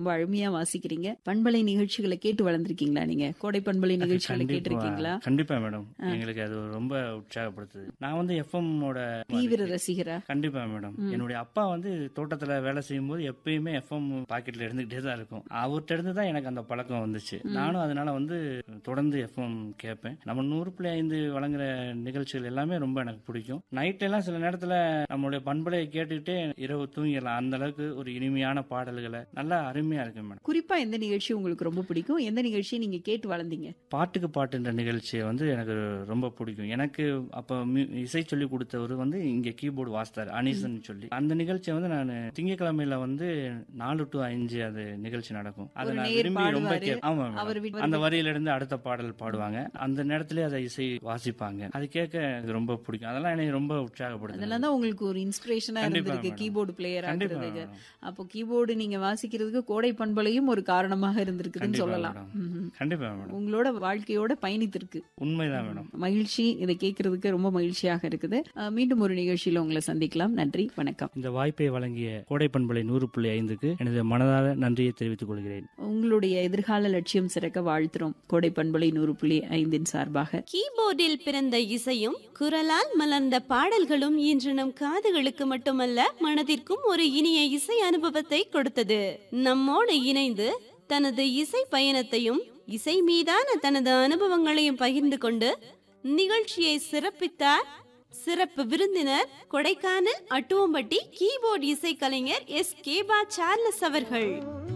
ரொம்ப அருமையா வாசிக்கிறீங்க பண்பலை நிகழ்ச்சிகளை கேட்டு வளர்ந்துருக்கீங்களா நீங்க கோடை பண்பலை நிகழ்ச்சிகளை கண்டிப்பா கேட்டிருக்கீங்களா கண்டிப்பா மேடம் எங்களுக்கு அது ரொம்ப உற்சாகப்படுத்துது நான் வந்து எஃப்எம் ஓட தீவிர ரசிகரா கண்டிப்பா மேடம் என்னுடைய அப்பா வந்து தோட்டத்துல வேலை செய்யும் போது எப்பயுமே எஃப்எம் பாக்கெட்ல இருந்துகிட்டே தான் இருக்கும் அவர்கிட்ட இருந்து தான் எனக்கு அந்த பழக்கம் வந்துச்சு நானும் அதனால வந்து தொடர்ந்து எஃப்எம் கேட்பேன் நம்ம நூறு புள்ளி ஐந்து வழங்குற நிகழ்ச்சிகள் எல்லாமே ரொம்ப எனக்கு பிடிக்கும் நைட் எல்லாம் சில நேரத்துல நம்மளுடைய பண்பலையை கேட்டுக்கிட்டே இரவு தூங்கிடலாம் அந்த அளவுக்கு ஒரு இனிமையான பாடல்களை நல்லா அருமையா இருக்கு மேடம் குறிப்பா எந்த நிகழ்ச்சி உங்களுக்கு ரொம்ப பிடிக்கும் எந்த நிகழ்ச்சியை நீங்க கேட்டு வளர்ந்தீங்க பாட்டுக்கு பாட்டுன்ற நிகழ்ச்சியை வந்து எனக்கு ரொம்ப பிடிக்கும் எனக்கு அப்ப மியூ- இசை சொல்லி கொடுத்தவர் வந்து இங்க கீபோர்டு வாசித்தார் அனீசன் சொல்லி அந்த நிகழ்ச்சியை வந்து நான் திங்கட்கிழமையில வந்து நாலு டு அஞ்சு அது நிகழ்ச்சி நடக்கும் அதை ஒரு நான் நேயர் விரும்பி ரொம்ப பாடுவாரு. கே- ஆமா மேடம். அவர் வீட்டு- அந்த வரியில இருந்து அடுத்த பாடல் பாடுவாங்க அந்த நேரத்திலே அதை இசை வாசிப்பாங்க அது கேட்க எனக்கு ரொம்ப பிடிக்கும் அதெல்லாம் எனக்கு ரொம்ப உற்சாகப்படுது அதெல்லாம் தான் உங்களுக்கு ஒரு இன்ஸ்பிரேஷனா கண்டிப்பா இருந்திருக்கு மேடம். கீபோர்டு பிளேயர் கண்டிப்பா ஆகுறதுக்கு மேடம். அப்போ கீபோர்டு நீங்க வாசிக்கிறதுக்கு கோடை பண்பலையும் ஒரு காரணமாக இருந்திருக்குதுன்னு கண்டிப்பா சொல்லலாம் மேடம். ம்ஹும். கண்டிப்பா மேடம் உங்களோட வாழ்க்கையோட பயணித்திருக்கு உண்மைதான் மேடம் மகிழ்ச்சி இதை கேட்கறதுக்கு ரொம்ப மகிழ்ச்சியாக இருக்குது அஹ், மீண்டும் ஒரு நிகழ்ச்சியில உங்களை சந்திக்கலாம் நன்றி வணக்கம் இந்த வாய்ப்பை வழங்கிய கோடை பண்பலை நூறு புள்ளி ஐந்துக்கு எனது மனதார நன்றியை தெரிவித்துக் கொள்கிறேன் உங்களுடைய எதிர்கால லட்சியம் சிறக்க வாழ்த்துறோம் கோடை பண்பலை நூறு புள்ளி ஐந்தின் சார்பாக கீபோர்டில் பிறந்த இசையும் குரலால் மலர்ந்த பாடல்களும் இன்று நம் காதுகளுக்கு மட்டுமல்ல மனதிற்கும் ஒரு இனிய இசை அனுபவத்தை கொடுத்தது நம்மோடு இணைந்து தனது இசை பயணத்தையும் இசை மீதான தனது அனுபவங்களையும் பகிர்ந்து கொண்டு நிகழ்ச்சியை சிறப்பித்தார் சிறப்பு விருந்தினர் கொடைக்கானல் அட்டுவம்பட்டி கீபோர்டு இசைக்கலைஞர் எஸ் கேபா சார்லஸ் அவர்கள்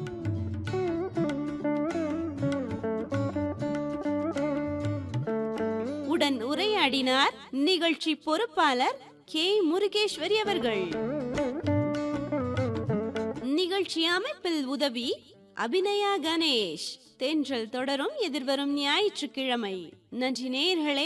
உடன் உரையாடினார் நிகழ்ச்சி பொறுப்பாளர் கே முருகேஸ்வரி அவர்கள் நிகழ்ச்சி அமைப்பில் உதவி அபிநயா கணேஷ் தென்றல் தொடரும் எதிர்வரும் ஞாயிற்றுக்கிழமை நன்றி நேயர்களே